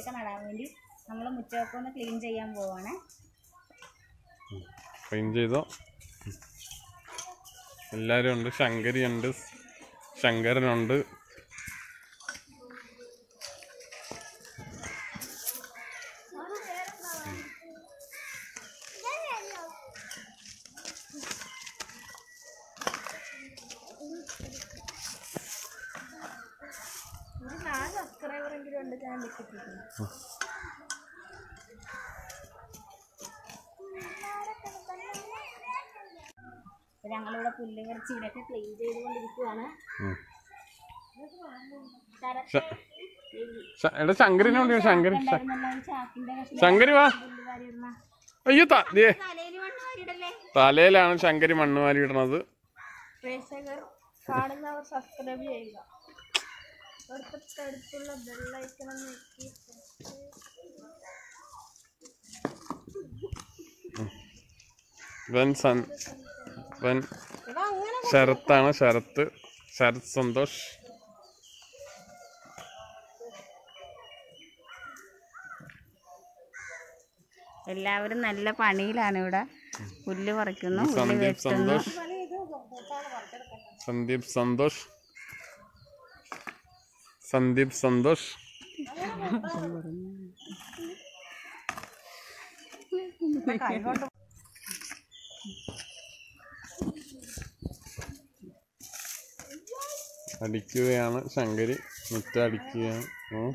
ചെടിയൊക്കെ നടാൻ വേണ്ടി നമ്മൾ മുറ്റമൊക്കെ ഒന്ന് ക്ലീൻ ചെയ്യാൻ പോവാണ് ക്ലീൻ ചെയ്തോ എല്ലാവരും ഉണ്ട് ശങ്കരി ഉണ്ട് ശങ്കരനുണ്ട് ഒരു നാല് സബ്സ്ക്രൈബറെങ്കിലും ഉണ്ട് ചാനലിൽ ഞങ്ങളിവിടെ പുല്ല് കുറച്ച് ഇവിടെയൊക്കെ ക്ലീൻ ചെയ്തുകൊണ്ടിരിക്കുവാണ് ഉം. ശരത്ത് ശ- ശ- എടാ ശങ്കരിനെ ഉണ്ട് ശങ്കരി ശ- ഉണ്ടായിരുന്നല്ലോ ഈ ചാക്കിന്റെ കഷ്ണം ശങ്കരി വാ പുല്ല് വാരിയിടുന്ന. അയ്യോ ത- ദേ, തലയിൽ മണ്ണ് വാരിയിടല്ലേ തലയിലാണ് ശങ്കരി മണ്ണ് വാരി ഇടണത് പ്രേക്ഷകർ കാണുന്നവർ സബ്സ്ക്രൈബ് ചെയ്യുക തൊട്ടടുത്തുള്ള ബെല്ലൈക്കണം ഞെക്കി ഇവൻ സൻ ഇവൻ ശരത്താണ് ശരത്ത് ശരത് സന്തോഷ് എല്ലാവരും നല്ല പണിയിലാണ് ഇവിടെ പുല്ല് പറിക്കുന്നു പുല്ല് സന്ദീപ് വെട്ടുന്നു സന്തോഷ് സന്ദീപ് സന്തോഷ് സന്ദീപ് സന്തോഷ് അടിക്കുകയാണ് ശങ്കരി മുറ്റ അടിക്കുകയാണ് ഉം.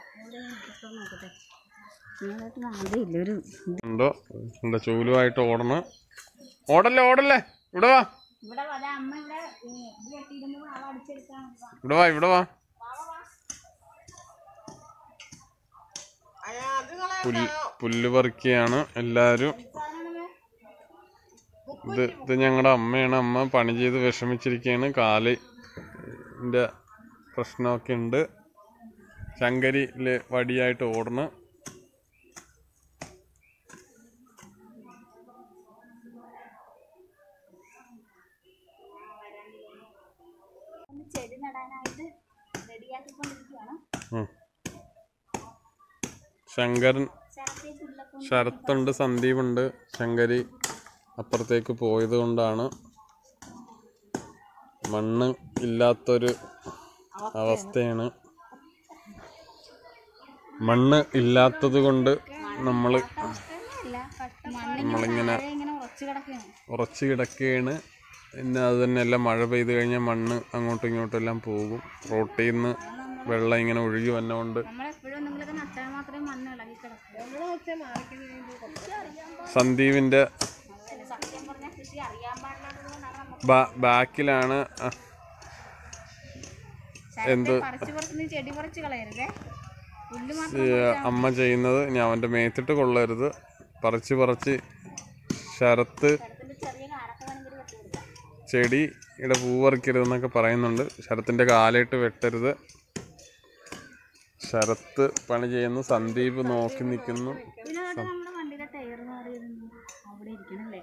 അതില്ല ഒരു ഉണ്ടോ ഉണ്ട് ചൂലുമായിട്ട് ഓടണം ഓടല്ലേ ഓടല്ലേ ഇവിടെ വാ ഇവിടെ വരാ അമ്മ ഇവിടെ ഈ ഇത് വെട്ടിയിടുന്നു അവ അടിച്ചെടുക്കാൻ ഇവിടെ വാ ഇവിടെ വാ പുല്ല് പുല്ല് പറിക്കുകയാണ് എല്ലാവരും ഇത് ഇത് ഞങ്ങളുടെ അമ്മയാണ് അമ്മ പണി ചെയ്ത് വിഷമിച്ചിരിക്കുകയാണ് കാലിൻ്റെ പ്രശ്നമൊക്കെ ഉണ്ട് ശങ്കരിയില് വടിയായിട്ട് ഓടണം ഒന്ന് ചെടി നടാനായിട്ട് റെഡിയാക്കിക്കൊണ്ടിരിക്കുകയാണ് ഉം. ശങ്കരൻ ശരത്തെ പുല്ലൊക്കെ ശരത്തുണ്ട് സന്ദീപുണ്ട് ശങ്കരി അപ്പുറത്തേക്ക് പോയത് കൊണ്ടാണ് മണ്ണ് ഇല്ലാത്തൊരു അവസ്ഥയാണ് മണ്ണ് ഇല്ലാത്തത് കൊണ്ട് നമ്മൾ ഇഷ്ടമല്ല മണ്ണിങ്ങനെ നമ്മളിങ്ങനെ താഴെ ഇങ്ങനെ ഉറച്ചു കിടക്കുകയാണ് ഉറച്ചു കിടക്കുകയാണ് പിന്നെ അത് തന്നെയല്ല മഴ പെയ്ത് കഴിഞ്ഞാൽ മണ്ണ് അങ്ങോട്ടും ഇങ്ങോട്ടും എല്ലാം പോകും റോട്ടിൽ നിന്ന് വെള്ളം ഇങ്ങനെ ഒഴുകി വന്നുകൊണ്ട് നമ്മളെപ്പോഴും എന്തെങ്കിലുമൊക്കെ നട്ടാൽ മാത്രമേ മണ്ണ് ഇളകി കിടക്കൂ സന്ദീപിൻ്റെ സത്യം പറഞ്ഞാൽ കൃഷി അറിയാൻ പാടില്ലാത്തതുകൊണ്ടാണ് നമുക്ക് ബാ- ബാക്കിലാണ് ആ, ശരത്തെ പറിച്ച് പറിച്ച് നീ ചെടി പറിച്ച് കളയരുതേ പുല്ല് മാത്രം ഈ അമ്മ ചെയ്യുന്നത് ഇനി അവൻ്റെ മേത്തിട്ട് കൊള്ളരുത് പറിച്ച് പറിച്ച് ശരത്ത് ശരത്തിന്റെ ചെറിയ കാരൊക്കെ വേണമെങ്കിൽ വെട്ടി കൊടുക്കാം ചെടിയുടെ പൂ പറിക്കരുതെന്നൊക്കെ പറയുന്നുണ്ട് ശരത്തിൻ്റെ കാലിട്ട് വെട്ടരുത് ശരത്ത് പണി ചെയ്യുന്നു സന്ദീപ് നോക്കി നിൽക്കുന്നു ഇതിനകത്ത് നമ്മുടെ വണ്ടിയുടെ ടയർ മാറിയിരുന്നു അവിടെ ഇരിക്കണല്ലേ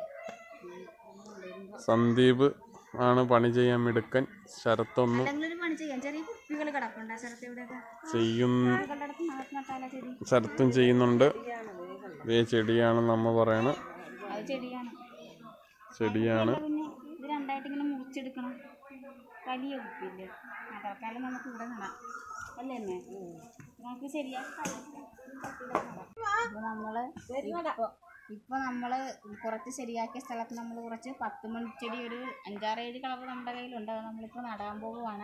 സന്ദീപ് ആണ് പണി ചെയ്യാൻ മിടുക്കൻ ശരത്തൊന്നും അല്ലെങ്കിൽ ഒരു പണി ചെയ്യാം ചെറിയ കുപ്പികൾ കിടപ്പുണ്ട് ശരത്ത് ഇവിടെയൊക്കെ ചെയ്യും ആളുകളുടെ അടുത്ത് നട്ടാലാ ചെടി ശരത്തും ചെയ്യുന്നുണ്ട് ഇതേ ചെടിയാണെന്ന് അമ്മ പറയണ അത് ചെടിയാണ് ചെടിയാണ് പിന്നെ ഇത് രണ്ടായിട്ട് ഇങ്ങനെ മുറിച്ചെടുക്കണം വലിയ കുപ്പിയില്ലേ ആ തൽക്കാലം നമുക്ക് ഇവിടെ നടാം അല്ലേ അമ്മേ നമുക്ക് ശരിയാക്കി ഇപ്പൊ നമ്മള് ഇപ്പൊ ഇപ്പൊ നമ്മള് കുറച്ച് ശരിയാക്കിയ സ്ഥലത്ത് നമ്മൾ കുറച്ച് പത്ത് മണിച്ചെടി ഒരു അഞ്ചാറേഴ് കളർ നമ്മുടെ കയ്യിലുണ്ട് അത് നമ്മളിപ്പോ നടാൻ പോവുകയാണ്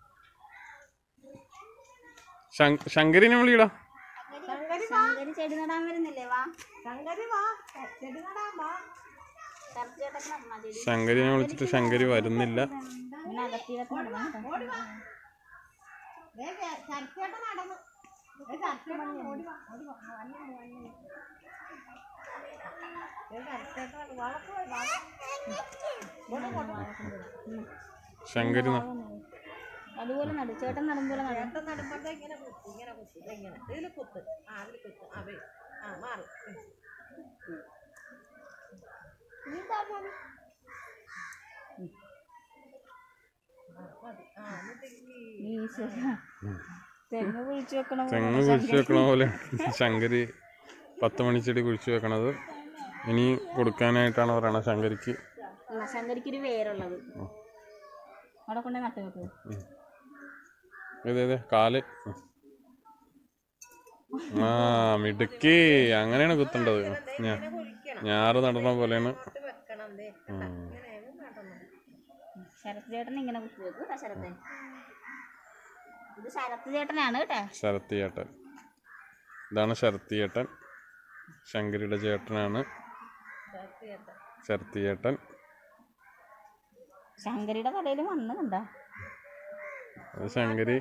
ശങ്ക- ശങ്കരിനെ വിളിയിടാ ശങ്കരി ചെടി നടാൻ വരുന്നില്ലേ വാ ശങ്കരി വാ ചെടി നടാൻ വാ ചേട്ടൻ അമ്മ ചെടി ശങ്കരിനെ വിളിച്ചിട്ട് ശങ്കരി വരുന്നില്ല ഇങ്ങനെ അകത്തിയൊക്കെ നടണം കേട്ടോ. ശങ്കരി ന- അതുപോലെ നടു ചേട്ടൻ നടുമ്പോലെ നടും ഈശ്വര തെങ്ങ് കുഴിച്ചു വെക്കണ പോലെ തെങ്ങ് കുഴിച്ചു വെക്കണ പോലെ ശങ്കരി പത്ത് മണിച്ചെടി കുഴിച്ചു വെക്കണത് ഇനി കൊടുക്കാനായിട്ടാണ് പറയണത് ശങ്കരിക്ക് ആ, ശങ്കരിക്കൊരു വേരുള്ളത് അവിടെ കൊണ്ടേ നട്ടു വെക്ക് ഇതേ ഇതേ കാല് ആ മിടുക്കി അങ്ങനെയാണ് കുത്തേണ്ടത് ഞാ ഞാറ് നടണ പോലെയാണ് ഉം. ശരത് ചേട്ടൻ ഇങ്ങനെ കുത്തി വെക്കും കേട്ടോ ശരത്തെ ഇത് ശരത് ചേട്ടനാണ് കേട്ടോ ശരത്ത് ചേട്ടൻ ഇതാണ് ശരത്ത് ചേട്ടൻ ശങ്കരിയുടെ ചേട്ടനാണ് ശരത്ത് ചേട്ടൻ ശങ്കരിയുടെ തലയിൽ മണ്ണ് കണ്ട അത് ശങ്കരി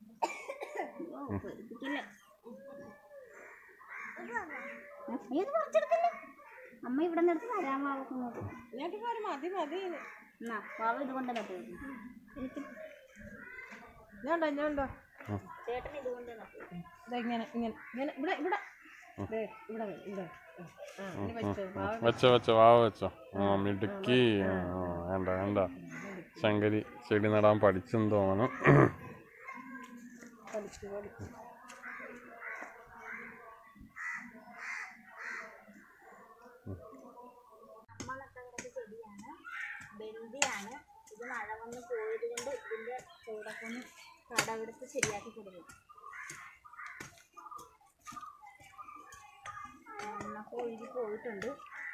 ഇത് പറിച്ചെടുക്കല്ലേ അമ്മ ഇവിടെ നിന്ന് എടുത്ത് തരാൻ മാവുന്നത് മതി മതി എന്നാ പാവ ഇത് കൊണ്ട് നട്ടു എനിക്ക് ഞാണ്ടോ ഞാണ്ടോ ചേട്ടൻ ഇത് കൊണ്ട് നട്ടു ഇതാ ഇങ്ങനെ ഇങ്ങനെ ഇങ്ങനെ ഇവിടെ ഇവിടെ ദേ, ഇവിടെ വേ, ഇവിടെ ആ ഇനി വെച്ചോ വെച്ചോ വെച്ചോ വാവ വെച്ചോ ആ മിടുക്കി ആ, ആ, വേണ്ട വേണ്ട ശങ്കരി ചെടി നടാൻ പഠിച്ചെന്ന് തോന്നണം പഠിച്ചു പഠിച്ചു അമ്മ നട്ട ചെടിയാണ് ബന്ദിയാണ് ഇത് മഴ വന്ന് പോയത് കൊണ്ട് ഇതിന്റെ ചൂടൊക്കെ ഒന്ന് കടവെടുത്ത് ശരിയാക്കി കൊടുക്കും മണ്ണൊക്കെ ഒഴുകി പോയിട്ടുണ്ട്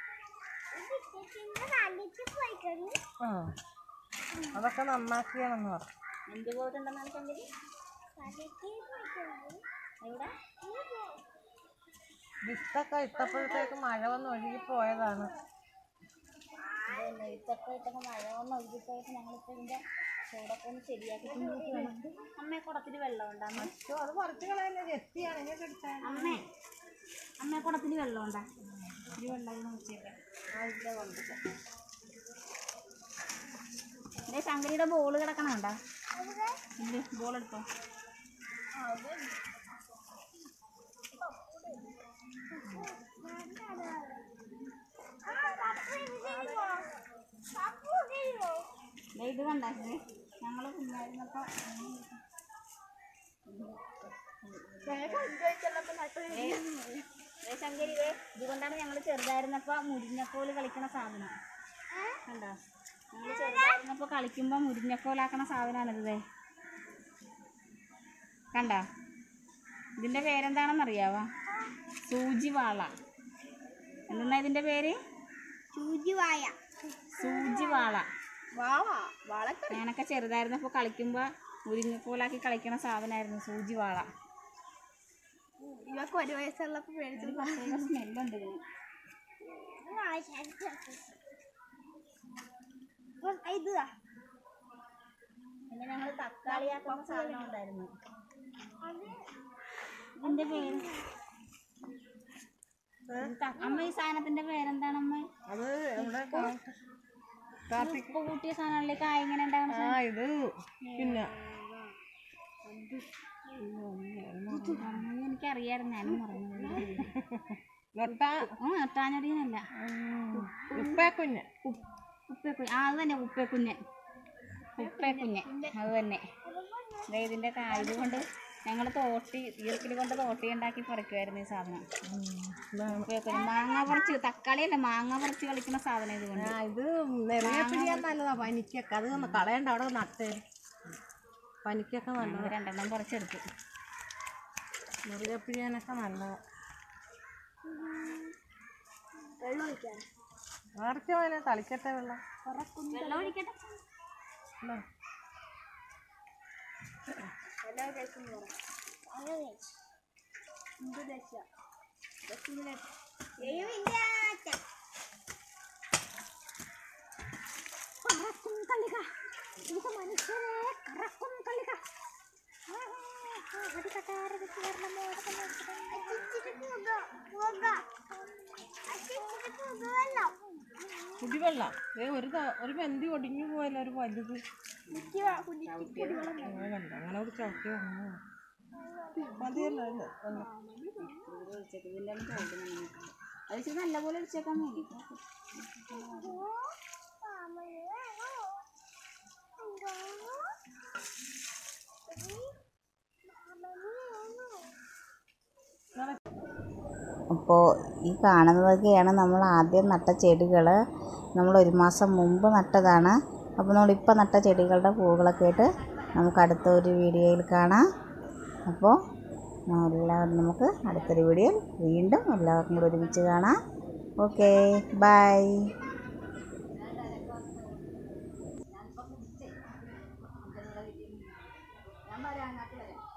ആ അതൊക്കെ നന്നാക്കിയാണെന്ന് പറഞ്ഞു എന്ത് പോയിട്ടുണ്ടെന്നാണ് ചന്ദ്രി എവിടെ വിത്തൊക്കെ ഇട്ടപ്പോഴത്തേക്ക് മഴ വന്ന് ഒഴുകി പോയതാണ് അതന്നെ ഇതൊക്കെ ഇട്ടൊക്കെ മഴ വന്ന് ഒഴുകിപ്പോയിട്ട് ഞങ്ങളിപ്പോ ഇതിന്റെ ചൂടൊക്കെ ഒന്ന് ശരിയാക്കി അമ്മയെ കുടത്തിൽ വെള്ളം ഉണ്ടാ അയ്യോ, അത് പറിച്ചു കളയല്ലേ എത്തിയാണ് ഇങ്ങനെ എടുത്താൽ അമ്മേ അമ്മയെ കുടത്തിൽ വെള്ളം ഉണ്ടാ ഒരു വെള്ളം ഇങ്ങനെ വെച്ചേക്കാം ഇതേ ശങ്കരിയുടെ ബോൾ കിടക്കണുണ്ടാ ഇല്ല ബോൾ എടുത്തോ ദേ ഇത് കണ്ടാ ഞങ്ങള് കുഞ്ഞായിരുന്നപ്പോ ഏ, ദേ ശങ്കരി ദേ ഇതുകൊണ്ടാണ് ഞങ്ങൾ ചെറുതായിരുന്നപ്പോ മുരിഞ്ഞക്കോല് കളിക്കണ സാധനം കണ്ടോ ഞങ്ങൾ ചെറുതായിരുന്നപ്പോ കളിക്കുമ്പോ മുരിഞ്ഞക്കോലാക്കണ സാധനമാണിത് ദേ കണ്ട ഇതിന്റെ പേരെന്താണെന്ന് അറിയാവോ സൂചിവാള എന്തെന്നാ ഇതിന്റെ പേര് സൂചിവായ സൂചിവാള വാള വാളക്ക ഞാനൊക്കെ ചെറുതായിരുന്നപ്പോ കളിക്കുമ്പോ മുരിങ്ങക്കോലാക്കി കളിക്കണ സാധനമായിരുന്നു സൂചിവാള ഇവക്ക് ഒരു വയസ്സുള്ളപ്പോ മേടിച്ചു പ്രത്യേക സ്മെല്ലുണ്ട് ഇതിന് പിന്നെ ഞങ്ങൾ തക്കാളിയാക്കുന്ന സാധനം ഉണ്ടായിരുന്നു ഇതിന്റെ പേര് ഇത് ത- അമ്മ ഈ സാധനത്തിന്റെ പേരെന്താണ് അമ്മ അത് നമ്മുടെ ഉപ്പ് കൂട്ടിയ സാധനങ്ങളിലെ കായ ഇങ്ങനെ ഉണ്ടാവണ ആ ഇത് പിന്നെ എനിക്കറിയായിരുന്നു ഞാനും പറഞ്ഞു നൊട്ട ആ ഒട്ടാഞ്ഞടിയനല്ല ഉപ്പേക്കുഞ്ഞ് ഉപ്പേക്കുഞ്ഞ് ആ അത് തന്നെ ഉപ്പേക്കുഞ്ഞൻ ഉപ്പേക്കുഞ്ഞ് അത് തന്നെ ദേ ഇതിന്റെ കായത് കൊണ്ട് ഞങ്ങൾ തോട്ടി ഈർക്കിൽ കൊണ്ട് തോട്ടി ഉണ്ടാക്കി പറിക്കുമായിരുന്നു ഈ സാധനം ഉപ്പേക്കുഞ്ഞ് മാങ്ങ പറിച്ച് തക്കാളിയല്ല മാങ്ങ പറിച്ച് കളിക്കുന്ന സാധനം ഇതുകൊണ്ട് ആ ഇത് നിറയെ പിടിയാൻ നല്ലതാ പനിക്കൊക്കെ അത് ഒന്ന് കളയണ്ട അവിടെ നട്ടേ പനിക്കൊക്കെ നല്ലതാ ഞങ്ങൾ രണ്ടെണ്ണം പറിച്ചെടുത്തു നിറയെ പിടിയാനൊക്കെ നല്ലതാ ആർക്കും പോലെ തളിക്കട്ടെ വെള്ളം വെള്ളം ഒഴിക്കട്ടെ ഇല്ലേ? കുടിവെള്ളം ദേ ഒരു ത- ഒരു ബന്തി ഒടിഞ്ഞു പോയല്ലോ ഒരു വലുത് ആ, കണ്ടോ? അങ്ങനെ ഒരു ചവിട്ടി വന്നു മതിയല്ലോ അല്ലേ വെള്ളം. ഒഴിച്ചേക്ക് ഇതിൻ്റെ ഒന്നും പോകുന്നു അത് ഇച്ചിരി നല്ലപോലെ ഒഴിച്ചേക്കാൻ വേണ്ടി അപ്പോൾ ഈ കാണുന്നതൊക്കെയാണ് നമ്മൾ ആദ്യം നട്ട ചെടികൾ നമ്മൾ ഒരു മാസം മുമ്പ് നട്ടതാണ് അപ്പോൾ നമ്മളിപ്പോൾ നട്ട ചെടികളുടെ പൂവുകളൊക്കെ ആയിട്ട് നമുക്ക് അടുത്ത ഒരു വീഡിയോയിൽ കാണാം അപ്പോൾ എല്ലാവരും നമുക്ക് അടുത്തൊരു വീഡിയോയിൽ വീണ്ടും എല്ലാവർക്കും കൂടി ഒരുമിച്ച് കാണാം ഓക്കെ ബൈ ഞാൻ പറയാം അങ്ങോട്ട് വരാം